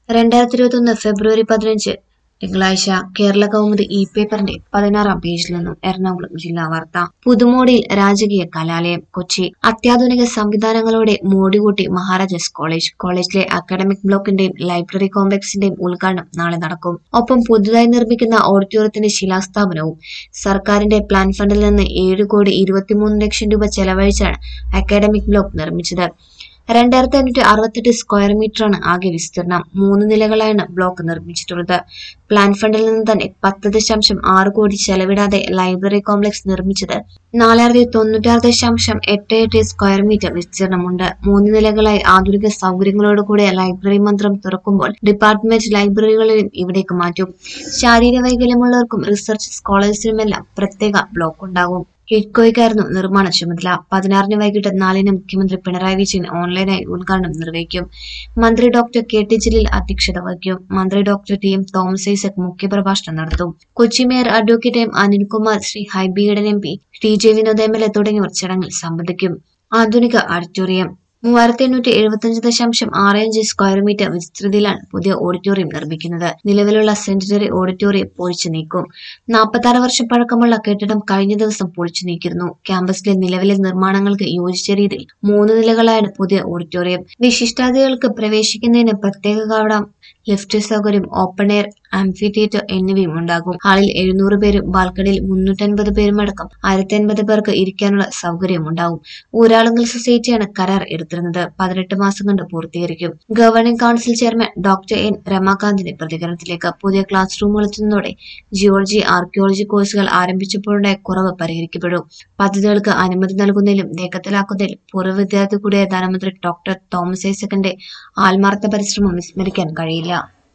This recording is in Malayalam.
രണ്ടായിരത്തി ഇരുപത്തൊന്ന് ഫെബ്രുവരി പതിനഞ്ച് തിങ്കളാഴ്ച കേരള കൗമുദി ഇ പേപ്പറിന്റെ പതിനാറാം പേജിൽ നിന്നും എറണാകുളം ജില്ലാ വാർത്ത പുതുമോടിയിൽ രാജകീയ കലാലയം കൊച്ചി അത്യാധുനിക സംവിധാനങ്ങളോടെ മോടികൂട്ടി മഹാരാജാസ് കോളേജ് കോളേജിലെ അക്കാഡമിക് ബ്ലോക്കിന്റെയും ലൈബ്രറി കോംപ്ലക്സിന്റെയും ഉദ്ഘാടനം നാളെ നടക്കും ഒപ്പം പുതുതായി നിർമ്മിക്കുന്ന ഓഡിറ്റോറിയത്തിന്റെ ശിലാസ്ഥാപനവും സർക്കാരിന്റെ പ്ലാൻ ഫണ്ടിൽ നിന്ന് ഏഴ് കോടി ഇരുപത്തിമൂന്ന് ലക്ഷം രൂപ ചെലവഴിച്ചാണ് അക്കാഡമിക് ബ്ലോക്ക് നിർമ്മിച്ചത് രണ്ടായിരത്തി അഞ്ഞൂറ്റി അറുപത്തെട്ട് സ്ക്വയർ മീറ്ററാണ് ആകെ വിസ്തീർണം മൂന്ന് നിലകളായാണ് ബ്ലോക്ക് നിർമ്മിച്ചിട്ടുള്ളത് പ്ലാൻ ഫണ്ടിൽ നിന്ന് തന്നെ പത്ത് ദശാംശം ആറ് കോടി ചെലവിടാതെ ലൈബ്രറി കോംപ്ലക്സ് നിർമ്മിച്ചത് നാലായിരത്തി തൊണ്ണൂറ്റാറ് ദശാംശം എട്ട് എട്ട് സ്ക്വയർ മീറ്റർ വിസ്തീർണമുണ്ട് മൂന്ന് നിലകളായി ആധുനിക സൗകര്യങ്ങളോടുകൂടിയ ലൈബ്രറി മന്ത്രം തുറക്കുമ്പോൾ ഡിപ്പാർട്ട്മെന്റ് ലൈബ്രറികളിലും ഇവിടേക്ക് മാറ്റും ശാരീരിക വൈകല്യമുള്ളവർക്കും റിസർച്ച് സ്കോളേഴ്സിനുമെല്ലാം പ്രത്യേക ബ്ലോക്ക് ഉണ്ടാകും കിഡ്കോയ്ക്കായിരുന്നു നിർമ്മാണ ചുമതല പതിനാറിന് വൈകിട്ട് നാലിന് മുഖ്യമന്ത്രി പിണറായി വിജയൻ ഓൺലൈനായി ഉദ്ഘാടനം നിർവഹിക്കും മന്ത്രി ഡോക്ടർ കെ ടി ജലീൽ അധ്യക്ഷത വഹിക്കും മന്ത്രി doctor T M Thomas Isaac മുഖ്യപ്രഭാഷണം നടത്തും Kochi mayor advocate M Anilkumar Shri Hibi Eden M P T J Vinod M L A തുടങ്ങിയവർ ചടങ്ങിൽ സംബന്ധിക്കും ആധുനിക ഓഡിറ്റോറിയം മൂവായിരത്തി എണ്ണൂറ്റി എഴുപത്തിയഞ്ച് ദശാംശം ആറ് അഞ്ച് സ്ക്വയർ മീറ്റർ വിസ്തൃതിയിലാണ് പുതിയ ഓഡിറ്റോറിയം നിർമ്മിക്കുന്നത് നിലവിലുള്ള സെന്റിനറി ഓഡിറ്റോറിയം പൊളിച്ചു നീക്കും നാൽപ്പത്തി ആറ് വർഷം പഴക്കമുള്ള കെട്ടിടം കഴിഞ്ഞ ദിവസം പൊളിച്ചു നീക്കിയിരുന്നു ക്യാമ്പസിലെ നിലവിലെ നിർമ്മാണങ്ങൾക്ക് യോജിച്ച രീതിയിൽ മൂന്ന് നിലകളായാണ് പുതിയ ഓഡിറ്റോറിയം വിശിഷ്ടാതിഥികൾക്ക് പ്രവേശിക്കുന്നതിന് പ്രത്യേക കവാടം ലിഫ്റ്റ് സൗകര്യം ഓപ്പൺ എയർ ആംഫി തിയേറ്റർ എന്നിവയും ഉണ്ടാകും ഹാളിൽ എഴുന്നൂറ് പേരും ബാൽക്കണിയിൽ മുന്നൂറ്റൻപത് പേരും അടക്കം ആയിരത്തി അൻപത് പേർക്ക് ഇരിക്കാനുള്ള സൗകര്യമുണ്ടാവും ഊരാളുങ്കൽ സൊസൈറ്റിയാണ് കരാർ എടുത്തിരുന്നത് പതിനെട്ട് മാസം കൊണ്ട് പൂർത്തീകരിക്കും governing council chairman doctor N രമാകാന്തിന്റെ പ്രതികരണത്തിലേക്ക് പുതിയ ക്ലാസ് റൂമുകൾ എത്തുന്നതോടെ ജിയോളജി ആർക്കിയോളജി കോഴ്സുകൾ ആരംഭിച്ചപ്പോഴുണ്ടായ കുറവ് പരിഹരിക്കപ്പെടും പദ്ധതികൾക്ക് അനുമതി നൽകുന്നതിലും വേഗത്തിലാക്കുന്നതിലും പൂർവ്വ വിദ്യാർത്ഥി കൂടിയായ ധനമന്ത്രി ഡോക്ടർ തോമസ് ഐസക്കിന്റെ ആത്മാർത്ഥ പരിശ്രമം വിസ്മരിക്കാൻ കഴിയില്ല